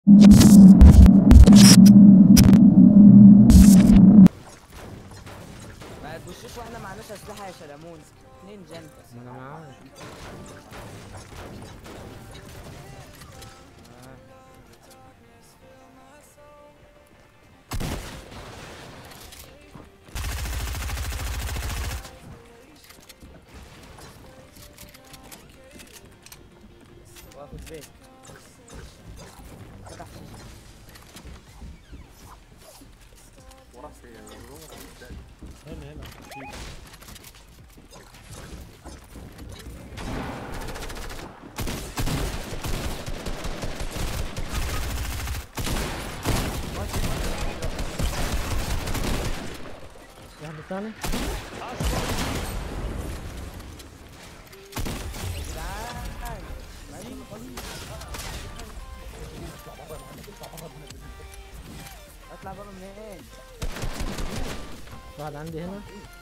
ما تبصوش واحنا معناش اسلحه يا شلمون اتنين جنت ما انا معاك واخد بيت فتح شيشه ورا في هنا هنا في- في واحد ثاني جدعان ما يكون خليل. اطلع بره منين واحد عندي هنا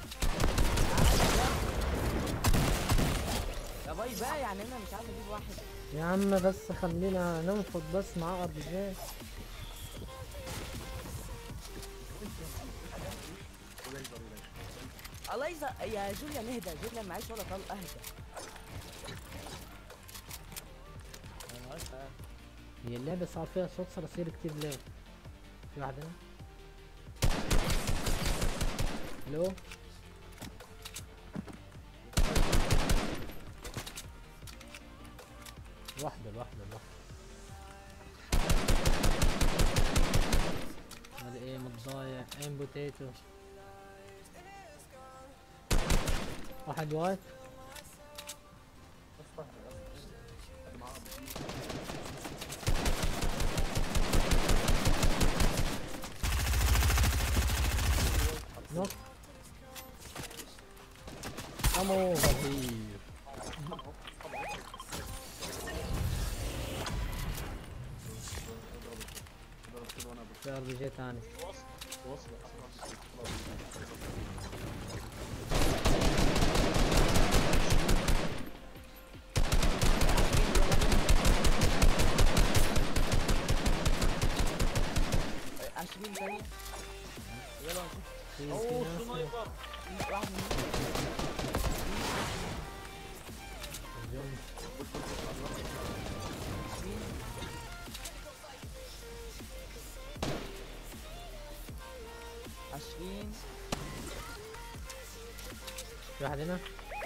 يا باي بقى يعني انا مش عارف اجيب واحد يا عم بس خلينا ننفض بس مع ار بي جي الله يزق يا جوليان اهدى جوليان معيش ولا طلق اهدى انا معاك هي اللعبة صار فيها صوت صراصير كتير ليه في واحد هنا الو واحدة الواحدة الواحدة هذا ايه متضايع ايم بوتيتو واحد وايت نوك Come over here في ار بي جي تاني عشرين ثانية يلا نشوف في اوه في ناس سنايبر في واحد من هجوم. عشرين في واحد هنا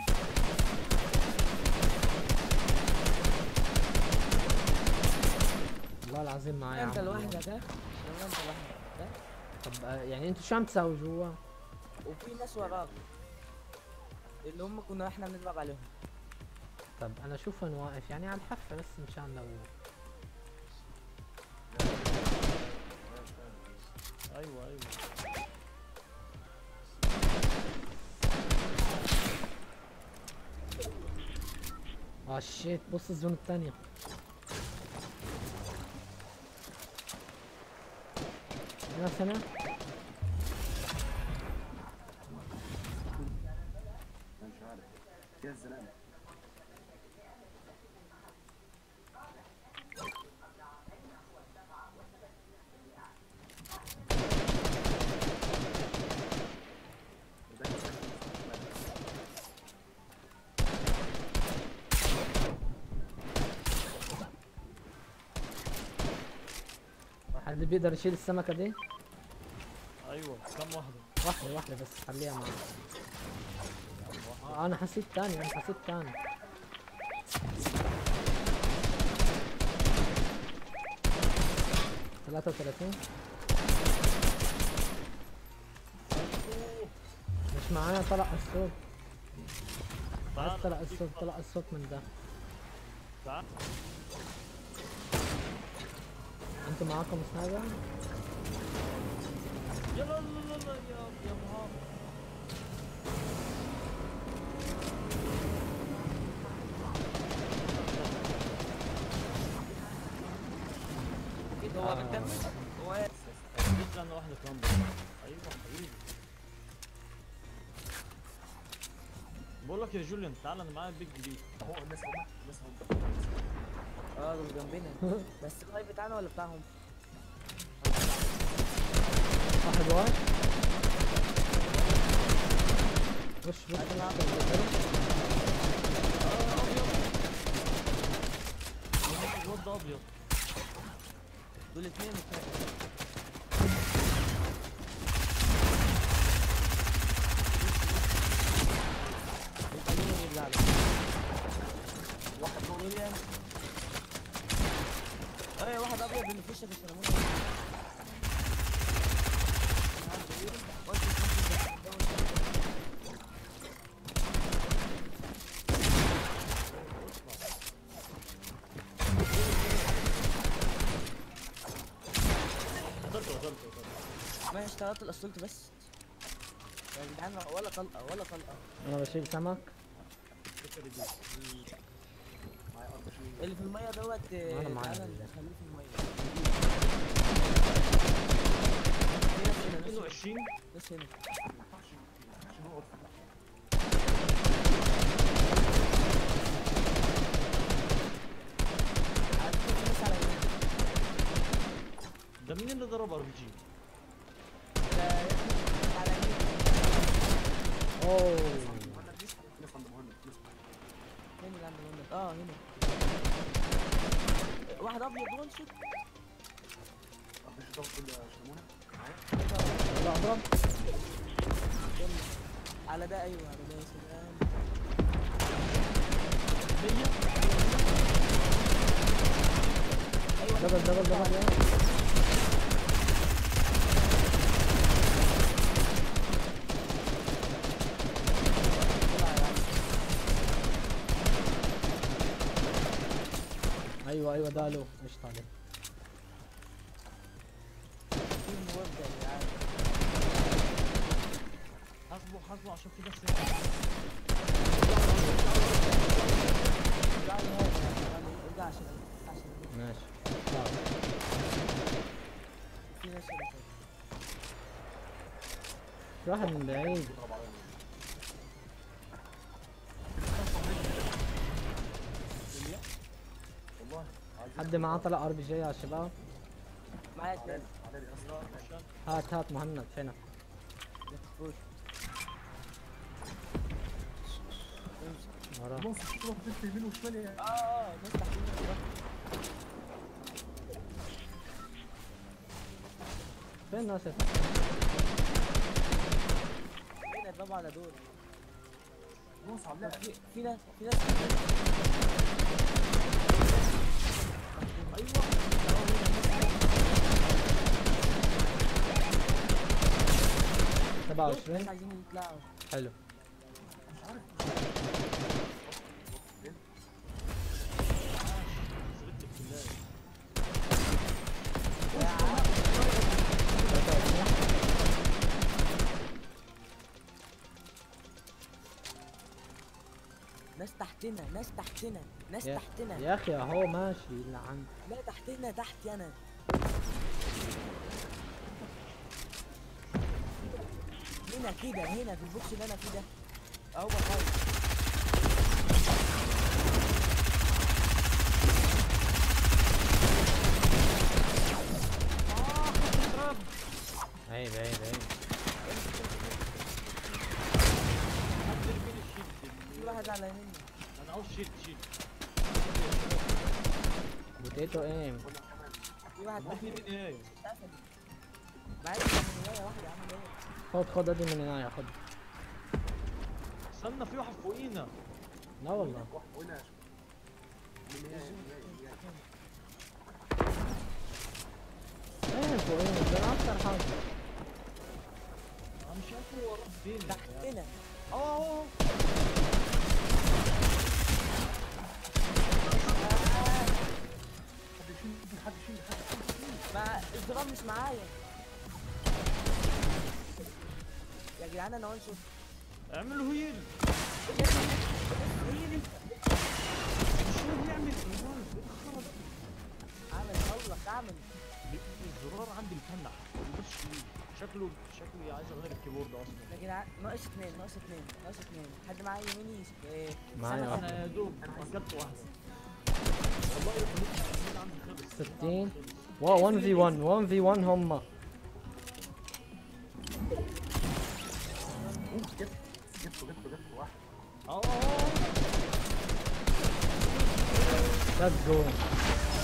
والله العظيم معايا انت عم لوحدك والله. ها يلا انت لوحدك ها طب آه، يعني انتوا شو عم تساووا جوا؟ وفي ناس وراك اللي هم كنا احنا بنضرب عليهم طب انا شوف وين واقف يعني على الحفة بس مشان لو ايوه ايوه اه شيت بص الزون الثانية ناس هنا مش عارف يا الزلمه حد بيقدر يشيل السمكة دي؟ ايوه كم واحده واحدة واحدة بس خليها معي آه انا حسيت تاني انا حسيت تاني ثلاثة وثلاثين مش معايا طلع الصوت عايز تعال طلع الصوت طلع الصوت من ده تعال انتوا معاكم سنايبر؟ يلا لا لا لا يا يا مهاب اكيد هو بتكمل هو جبت انا واحده كمان بس. ايوه حبيبي بقول لك يا جوليان تعال انا معايا بيج جديد هو الناس هم الناس هم اه دول جنبنا بس اللايف بتاعنا ولا بتاعهم؟ واحد واحد وش بص عايز ألعب. الواد ده ابيض دول اتنين واتنين. التانيين يرجع له. واحد فوق ويليام ايه واحد ابيض اللي في وشك السلمون قتلته قتلته قتلته ما اشتغلت الاسطولت بس يا جدعان ولا طلقه ولا طلقه انا بشيل سمك اللي في الميه دوت آه، أنا معايا تعالى بالله. نخليه في الميه في ناس هنا، ناس هنا، 22 ناس هنا عارف في ناس على يمين. ده مين اللي ضرب ار بي جي؟ ده يا ابني على يمين. اوه ناس عند مهند ناس فين اللي عند المهند؟ اه هنا واحد ابيض وان شوت مش ضغط الشلمونه معايا يلا اضرب يلا على ده ايوه على ده يا سلام 100 ايوه دبل دبل دبل يلا. طلع يا عم. ايوه ايوه ده له قشطة عليه في مبدع يا جدعان حاسبه حاسبه عشان في ناس هنا. ارجع لي هون ارجع عشان عشان ماشي طيب. في ناس هنا كده. في واحد من بعيد بيضرب عليا والله عايز حد معاه طلق ار بي جي على الشباب معايا اتنين على لي اصلا عشان هات هات مهند هنا ما تخافوش امسك. وراه بص شوف في يمين وشمال يا اه اه ناس تحتينا فين الناس هنا اضربوا على دول بص على لا اللعب في في ناس في ناس سبعة ناس وعشرين عايزين يطلعوا حلو زرقت بالله يا عم تلاتة وعشرين ناس تحتنا ناس تحتنا ناس يا- تحتنا يا اخي اهو ماشي لعن لا تحتنا تحتي انا هنا كده هنا في البوكس اللي انا فيه ده اهو بخير عيب عيب عيب حد يرمي لي الشيت في واحد على يميننا انا عاوز شيت شيت بوتيتو ايم في واحد ما في تحت مين ايه اتقفل معايا من ورايا واحد يا عم ليه خد خد ادي من هنا خد استنى في واحد فوقينا لا والله وين يا شباب من هي هي هي ايه فوقين ده أنا اكتر حاجة انا مش عارف هو راح فين تحتنا اه اه حد يشيل حد يشيل حد يشيل ما الضرام مش معايا يا جدعان انا وان شوت اعملوا هيل هيلي شو بيعمل الزرار عامل خلص اعمل الزرار عندي مفنح مش شكله شكله عايز اغير الكيبورد اصلا يا جدعان ناقص اتنين ناقص اتنين ناقص اتنين حد معايا يميني ايه معايا سنة واحد. انا يا دوب اكلت واحده والله الفلوس الفلوس عندي خلص 60 واو 1 في 1 1 في 1 هم اوه جبت جبته جبته جبته واحد اه ليتس جو